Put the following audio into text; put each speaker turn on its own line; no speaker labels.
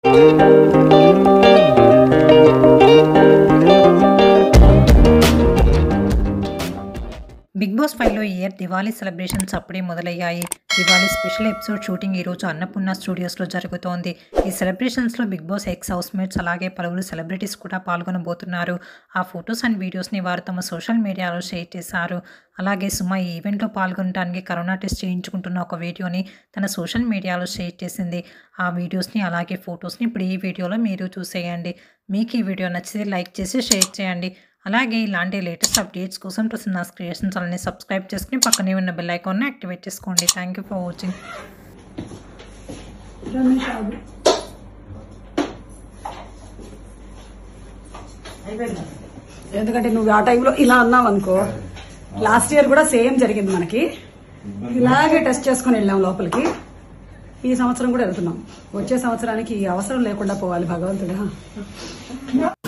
big boss ఫైవ్లో ఈ year Diwali celebrations అప్పుడే మొదలయ్యాయి దివాళీ స్పెషల్ ఎపిసోడ్ షూటింగ్ ఈ రోజు అన్నపూర్ణ స్టూడియోస్లో జరుగుతోంది ఈ సెలబ్రేషన్స్లో Bigg Boss ex housemates అలాగే పలువురు సెలబ్రిటీస్ కూడా పాల్గొనబోతున్నారు ఆ ఫొటోస్ అండ్ వీడియోస్ని వారు తమ సోషల్ మీడియాలో షేర్ చేశారు అలాగే సుమ ఈ ఈవెంట్లో పాల్గొనడానికి కరోనా టెస్ట్ చేయించుకుంటున్న ఒక వీడియోని తన సోషల్ మీడియాలో షేర్ చేసింది ఆ వీడియోస్ని అలాగే ఫొటోస్ని ఇప్పుడు ఈ వీడియోలో మీరు చూసేయండి మీకు ఈ వీడియో నచ్చితే లైక్ చేసి షేర్ చేయండి అలాగే ఇలాంటి లేటెస్ట్ అప్డేట్స్ కోసం ప్రసన్న క్రియేషన్ ఛానల్ని సబ్స్క్రైబ్ చేసుకుని పక్కనే ఉన్న బెల్ ఐకాన్ని యాక్టివేట్ చేసుకోండి థ్యాంక్ యూ ఫర్ వాచింగ్
ఎందుకంటే నువ్వు ఆ టైంలో ఇలా అన్నావు అనుకో లాస్ట్ ఇయర్ కూడా సేమ్ జరిగింది మనకి ఇలాగే టెస్ట్ చేసుకుని వెళ్ళాం లోపలికి ఈ సంవత్సరం కూడా వెళ్తున్నాం వచ్చే సంవత్సరానికి ఈ అవసరం లేకుండా పోవాలి భగవంతుడా